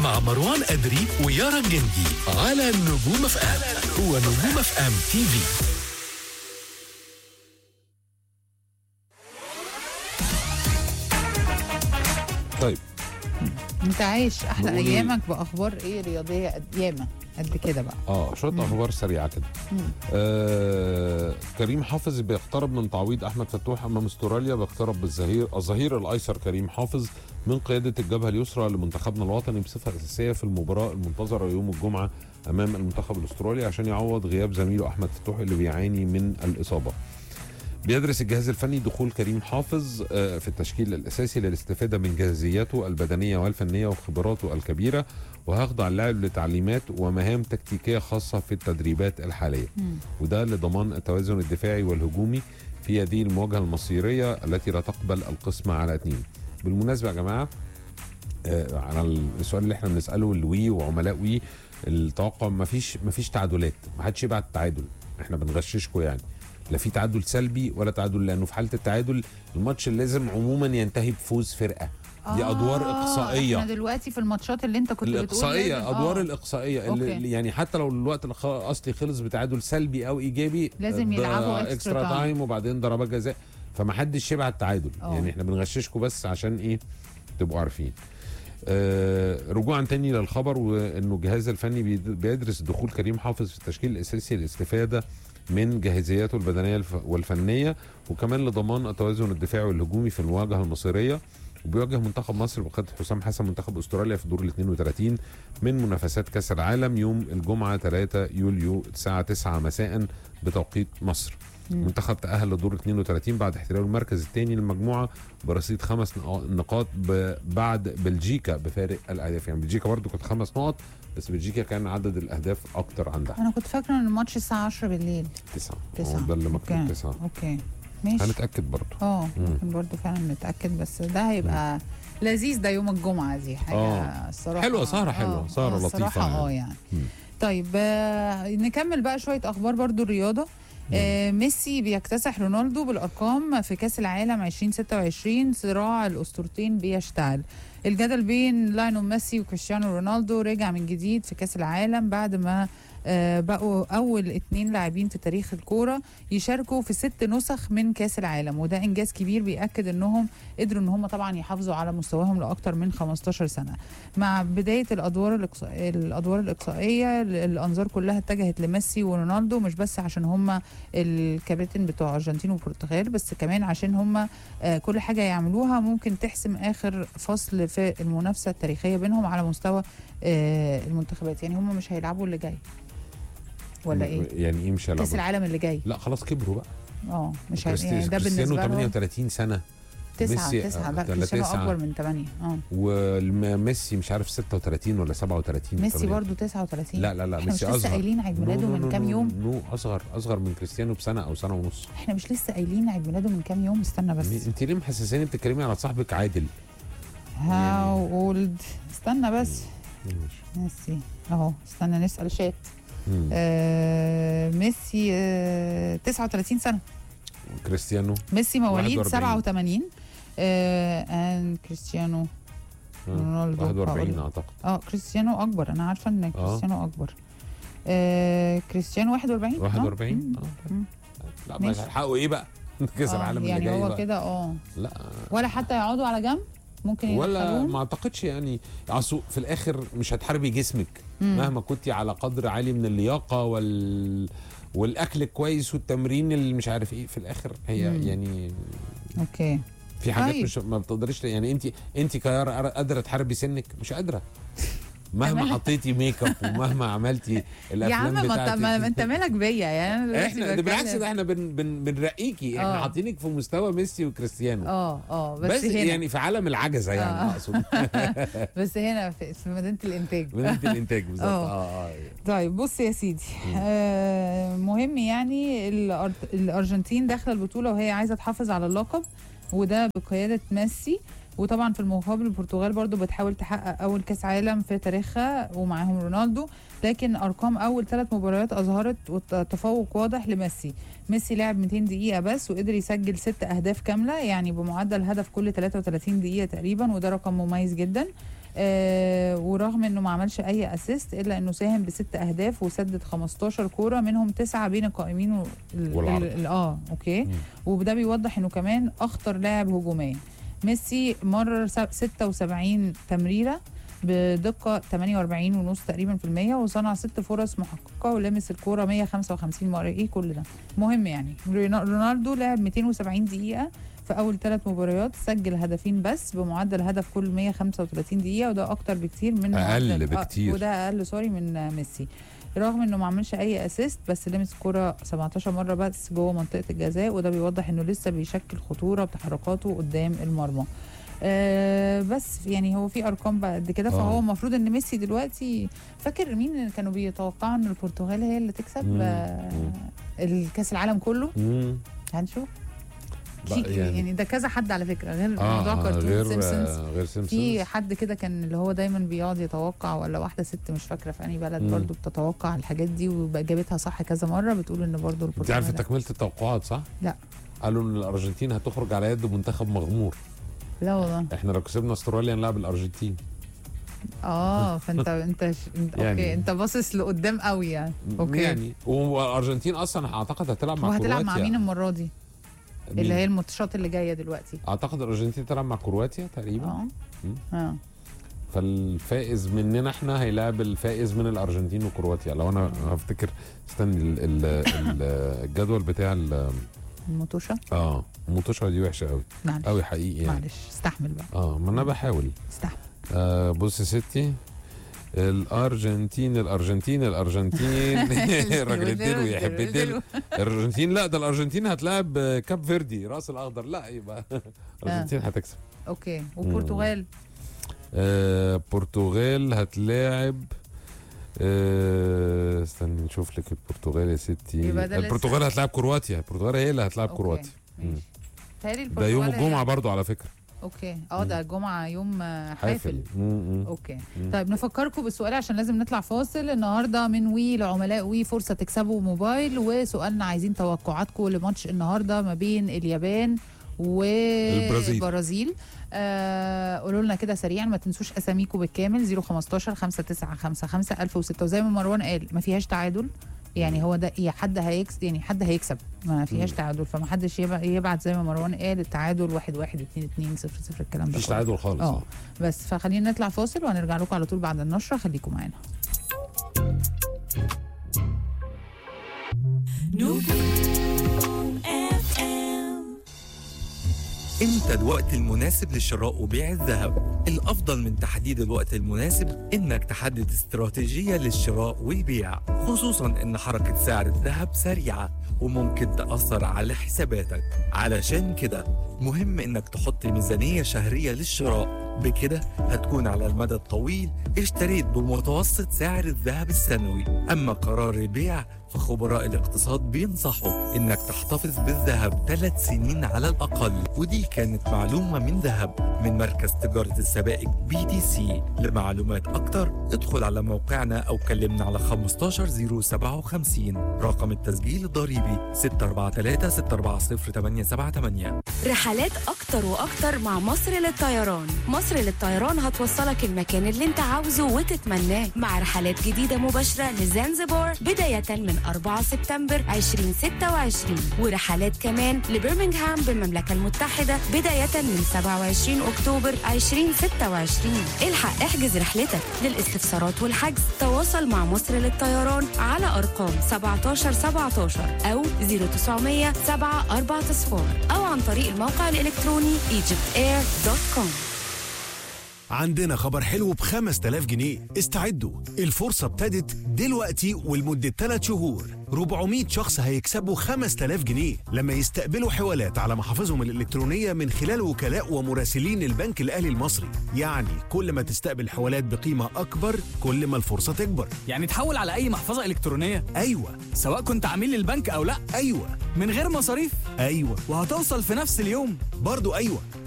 مع مروان أدري ويارا الجندي على نجوم اف ام ونجوم اف ام تي في طيب انت عايش احلى نقول- ايامك باخبار ايه رياضيه قد ياما قد كده بقى اه شويه اخبار سريعه كده مم. آه كريم حافظ بيقترب من تعويض احمد فتوح امام استراليا بيقترب بالظهير الظهير الايسر كريم حافظ من قياده الجبهه اليسرى لمنتخبنا الوطني بصفه اساسيه في المباراه المنتظره يوم الجمعه امام المنتخب الاسترالي عشان يعوض غياب زميله احمد فتوح اللي بيعاني من الاصابه بيدرس الجهاز الفني دخول كريم حافظ آه، في التشكيل الاساسي للاستفاده من جاهزيته البدنيه والفنيه وخبراته الكبيره وهيخضع اللاعب لتعليمات ومهام تكتيكيه خاصه في التدريبات الحاليه مم. وده لضمان التوازن الدفاعي والهجومي في هذه المواجهه المصيريه التي لا تقبل القسمه على اثنين بالمناسبه يا جماعه آه، على السؤال اللي احنا بنساله الوي وعملاء وي التوقع ما فيش ما فيش تعادلات ما حدش يبعت تعادل احنا بنغششكم يعني لا في تعادل سلبي ولا تعادل لانه في حاله التعادل الماتش لازم عموما ينتهي بفوز فرقه دي ادوار آه، اقصائيه احنا دلوقتي في الماتشات اللي انت كنت بتقول الاقصائيه لازم- ادوار آه. الاقصائيه أوكي. اللي يعني حتى لو الوقت الخ- الاصلي خلص بتعادل سلبي او ايجابي لازم ده يلعبوا extra اكسترا time. تايم وبعدين ضربات جزاء فما حدش يبعت تعادل أوه. يعني احنا بنغششكم بس عشان ايه تبقوا عارفين آه رجوعا تاني للخبر وانه الجهاز الفني بيد- بيدرس دخول كريم حافظ في التشكيل الاساسي للاستفاده من جاهزياته البدنيه الف- والفنيه وكمان لضمان التوازن الدفاعي والهجومي في المواجهه المصيريه وبيواجه منتخب مصر بقياده حسام حسن منتخب استراليا في دور ال 32 من منافسات كاس العالم يوم الجمعه 3 يوليو الساعه 9 مساء بتوقيت مصر. المنتخب تأهل لدور 32 بعد احتلال المركز الثاني للمجموعه برصيد خمس نقا- نقاط ب- بعد بلجيكا بفارق الاهداف يعني بلجيكا برضو كانت خمس نقط بس بلجيكا كان عدد الاهداف اكتر عندها انا كنت فاكره ان الماتش الساعه 10 بالليل تسعه تسعة. هو ده اللي مكتوب أوكي. تسعه اوكي ماشي هنتاكد برضو اه مم. ممكن برضه فعلا نتاكد بس ده هيبقى لذيذ ده يوم الجمعه دي حاجه آه. الصراحه حلوة، سهرة حلوة، آه، سهرة آه، لطيفة الصراحه يعني. اه يعني مم. طيب آه نكمل بقى شويه اخبار برضو الرياضه آه ميسي بيكتسح رونالدو بالارقام في كاس العالم 2026 صراع الاسطورتين بيشتعل الجدل بين لاينو ميسي وكريستيانو رونالدو رجع من جديد في كاس العالم بعد ما آه، بقوا اول اتنين لاعبين في تاريخ الكوره يشاركوا في ست نسخ من كاس العالم وده انجاز كبير بياكد انهم قدروا ان هم طبعا يحافظوا على مستواهم لاكثر من 15 سنه مع بدايه الادوار الإقصائية الادوار الاقصائيه الانظار كلها اتجهت لميسي ورونالدو مش بس عشان هم الكباتن بتوع ارجنتين والبرتغال بس كمان عشان هم آه، كل حاجه يعملوها ممكن تحسم اخر فصل في المنافسه التاريخيه بينهم على مستوى آه، المنتخبات يعني هم مش هيلعبوا اللي جاي ولا ايه يعني ايه مش كاس هيلعبوا العالم اللي جاي لا خلاص كبروا بقى اه مش هي... كريستي- يعني ده كريستيانو بالنسبه لهم 38 سنه تسعة ميسي، تسعة آه، لا تلا- كريستيانو تسعة. اكبر من 8 اه وميسي مش عارف 36 ولا 37 ميسي تمانية. برضو 39 لا لا لا احنا مش ميسي لسه اصغر قايلين عيد ميلاده نو- نو- من نو- كام نو- يوم نو اصغر اصغر من كريستيانو بسنه او سنه ونص احنا مش لسه قايلين عيد ميلاده من كام يوم استنى بس انت ليه محسساني بتتكلمي على صاحبك عادل هاو اولد استنى بس ميسي اهو استنى نسال شات مم. آه ميسي آه 39 سنه كريستيانو ميسي مواليد 41. 87 آه ان كريستيانو آه، رونالدو 41 هقول. اعتقد اه كريستيانو اكبر انا عارفه ان كريستيانو اكبر آه كريستيانو 41 آه. 41 مم. آه. مم. لا ماشي. ما هيلحقوا ايه بقى كاس آه، العالم اللي يعني جاي هو بقى كده اه لا ولا حتى يقعدوا على جنب ممكن ولا يدخلوهم؟ ما اعتقدش يعني اصل في الاخر مش هتحاربي جسمك مم. مهما كنتي على قدر عالي من اللياقه وال والاكل الكويس والتمرين اللي مش عارف ايه في الاخر هي مم. يعني اوكي في حاجات طيب. مش ما بتقدريش يعني انت انت كيارا قادره تحاربي سنك مش قادره مهما تمام. حطيتي ميك اب ومهما عملتي يا الافلام عم ما انت بتاعتك ما انت مالك بيا يعني أنا دلوقتي احنا ده بالعكس بتكلم- ده احنا بن بن بنرقيكي احنا آه. حاطينك في مستوى ميسي وكريستيانو اه اه بس, بس, هنا يعني في عالم العجزه يعني آه. اقصد بس هنا في, في مدينه الانتاج مدينه الانتاج بالظبط آه. اه اه طيب بص يا سيدي آه مهم يعني الأر- الارجنتين داخله البطوله وهي عايزه تحافظ على اللقب وده بقياده ميسي وطبعا في المقابل البرتغال برضو بتحاول تحقق اول كاس عالم في تاريخها ومعاهم رونالدو لكن ارقام اول ثلاث مباريات اظهرت وت- تفوق واضح لميسي ميسي لعب 200 دقيقه بس وقدر يسجل ست اهداف كامله يعني بمعدل هدف كل 33 دقيقه تقريبا وده رقم مميز جدا آه ورغم انه ما عملش اي اسيست الا انه ساهم بست اهداف وسدد 15 كوره منهم تسعه بين القائمين و... ال- والعرض. ال- ال- اه اوكي وده بيوضح انه كمان اخطر لاعب هجوميا ميسي مرر س- 76 تمريره بدقة 48 ونص تقريبا في المية وصنع ست فرص محققة ولمس الكورة 155 مرة ايه كل ده مهم يعني رينا- رونالدو لعب 270 دقيقة في أول ثلاث مباريات سجل هدفين بس بمعدل هدف كل 135 دقيقة وده أكتر بكتير من أقل معدل- آه، بكتير. وده أقل سوري من آه، ميسي رغم انه ما عملش اي اسيست بس لمس الكرة 17 مره بس جوه منطقه الجزاء وده بيوضح انه لسه بيشكل خطوره بتحركاته قدام المرمى آه بس يعني هو في ارقام بقى قد كده آه. فهو المفروض ان ميسي دلوقتي فاكر مين اللي كانوا بيتوقعوا ان البرتغال هي اللي تكسب مم. آه مم. الكاس العالم كله مم. هنشوف بقى في يعني- يعني, ده كذا حد على فكره غير اه موضوع آه، كرتون غير سيمبسونز آه، غير في سيمبسونز حد كده كان اللي هو دايما بيقعد يتوقع ولا واحده ست مش فاكره في انهي بلد مم. برضو بتتوقع الحاجات دي وجابتها صح كذا مره بتقول ان برضو انت البرتغال عارفه تكمله التوقعات صح؟ لا. قالوا ان الارجنتين هتخرج على يد منتخب مغمور لا والله احنا لو كسبنا استراليا نلعب الارجنتين اه فانت انت ش... انت يعني- اوكي انت باصص لقدام قوي يعني اوكي يعني والارجنتين اصلا اعتقد هتلعب مع وهتلعب مع كرواتيا مين المره دي مين؟ اللي هي الماتشات اللي جايه دلوقتي اعتقد الارجنتين تلعب مع كرواتيا تقريبا اه مم. اه فالفائز مننا احنا هيلاعب الفائز من الارجنتين وكرواتيا لو انا هفتكر استني ال- ال- ال- الجدول بتاع ال- المطوشه اه المطوشه دي وحشه قوي معلش قوي حقيقي يعني معلش استحمل بقى اه ما انا بحاول استحمل آه بص يا ستي الارجنتين الارجنتين الارجنتين الراجل الدلو يحب الدلو الارجنتين لا ده الارجنتين هتلاعب آه، كاب فيردي راس الاخضر لا يبقى الارجنتين هتكسب اوكي والبرتغال آه برتغال هتلاعب آه استني نشوف لك البرتغال يا ستي يبقى ده لسه. البرتغال هتلاعب كرواتيا البرتغال هي اللي هتلاعب أوكي، كرواتيا مم. ماشي. تهيألي ده يوم البرتغال هي- الجمعه برضو على فكره اوكي اه ده الجمعه يوم آه، حافل حافل مم، مم. اوكي مم. طيب نفكركم بالسؤال عشان لازم نطلع فاصل النهارده من وي لعملاء وي فرصه تكسبوا موبايل وسؤالنا عايزين توقعاتكم لماتش النهارده ما بين اليابان البرازيل. والبرازيل آه قولوا لنا كده سريعا ما تنسوش اساميكم بالكامل 015 5955 1006 وزي ما مروان قال ما فيهاش تعادل يعني هو ده يا حد هيكسب يعني حد هيكسب ما فيهاش مم. تعادل فما حدش يبع- يبعت زي ما مروان قال التعادل 1 1 2 2 0 0 الكلام ده مفيش كله. تعادل خالص اه بس فخلينا نطلع فاصل وهنرجع لكم على طول بعد النشره خليكم معانا امتى الوقت المناسب لشراء وبيع الذهب الافضل من تحديد الوقت المناسب انك تحدد استراتيجية للشراء والبيع خصوصا ان حركة سعر الذهب سريعة وممكن تأثر على حساباتك علشان كده مهم انك تحط ميزانية شهرية للشراء بكده هتكون على المدى الطويل اشتريت بمتوسط سعر الذهب السنوي اما قرار البيع فخبراء الاقتصاد بينصحوا انك تحتفظ بالذهب ثلاث سنين على الاقل ودي كانت معلومه من ذهب من مركز تجاره السبائك بي دي سي لمعلومات اكتر ادخل على موقعنا او كلمنا على 15057 رقم التسجيل الضريبي 643 640 878 رحلات أكتر وأكتر مع مصر للطيران مصر للطيران هتوصلك المكان اللي انت عاوزه وتتمناه مع رحلات جديدة مباشرة لزنزبار بداية من 4 سبتمبر 2026 ورحلات كمان لبرمنغهام بالمملكة المتحدة بداية من 27 أكتوبر 2026 الحق احجز رحلتك للاستفسارات والحجز تواصل مع مصر للطيران على أرقام 17 17 أو 0900 7 4 صفار أو عن طريق الموقع الإلكتروني egyptair.com عندنا خبر حلو ب 5000 جنيه استعدوا الفرصة ابتدت دلوقتي ولمدة 3 شهور 400 شخص هيكسبوا 5000 جنيه لما يستقبلوا حوالات على محافظهم الإلكترونية من خلال وكلاء ومراسلين البنك الأهلي المصري يعني كل ما تستقبل حوالات بقيمة أكبر كل ما الفرصة تكبر يعني تحول على أي محفظة إلكترونية أيوة سواء كنت عميل للبنك أو لا أيوة من غير مصاريف أيوة وهتوصل في نفس اليوم برضو أيوة